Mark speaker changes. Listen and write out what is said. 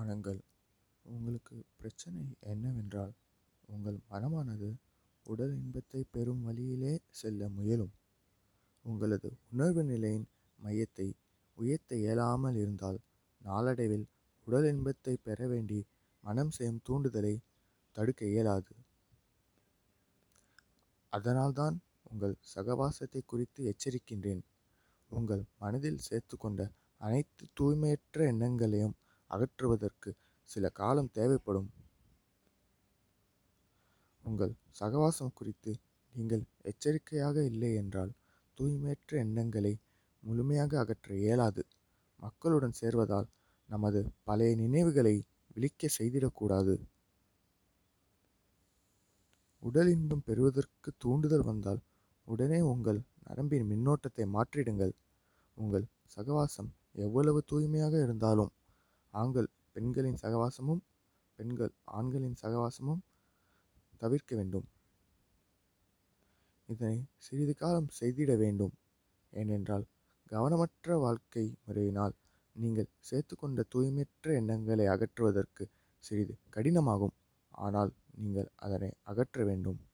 Speaker 1: ஆனங்கள் உங்களுக்கு பிரச்சனை என்னவென்றால் உங்கள் மனமானது உடல் இன்பத்தைப் பெறும் வழியிலே செல்ல முயலும் உங்களது உணர்வு நிலையின் மையத்தை உயர்த்த இயலாமல் இருந்தால் நாளடைவில் உடல் இன்பத்தைப் பெற வேண்டி மனம் செய்யும் தூண்டுதலை தடுக்க இயலாது அதனால்தான் உங்கள் சகவாசத்தை குறித்து எச்சரிக்கின்றேன் உங்கள் மனதில் சேர்த்துக்கொண்ட அனைத்து தூய்மையற்ற எண்ணங்களையும் அகற்றுவதற்கு சில காலம் தேவைப்படும் உங்கள் சகவாசம் குறித்து நீங்கள் எச்சரிக்கையாக இல்லை என்றால் தூய்மையற்ற எண்ணங்களை முழுமையாக அகற்ற இயலாது மக்களுடன் சேர்வதால் நமது பழைய நினைவுகளை விழிக்க செய்திடக்கூடாது உடல் இன்பம் பெறுவதற்கு தூண்டுதல் வந்தால் உடனே உங்கள் நரம்பின் மின்னோட்டத்தை மாற்றிடுங்கள் உங்கள் சகவாசம் எவ்வளவு தூய்மையாக இருந்தாலும் ஆண்கள் பெண்களின் சகவாசமும் பெண்கள் ஆண்களின் சகவாசமும் தவிர்க்க வேண்டும் இதனை சிறிது காலம் செய்திட வேண்டும் ஏனென்றால் கவனமற்ற வாழ்க்கை முறையினால் நீங்கள் சேர்த்துக்கொண்ட தூய்மையற்ற எண்ணங்களை அகற்றுவதற்கு சிறிது கடினமாகும் ஆனால் நீங்கள் அதனை அகற்ற வேண்டும்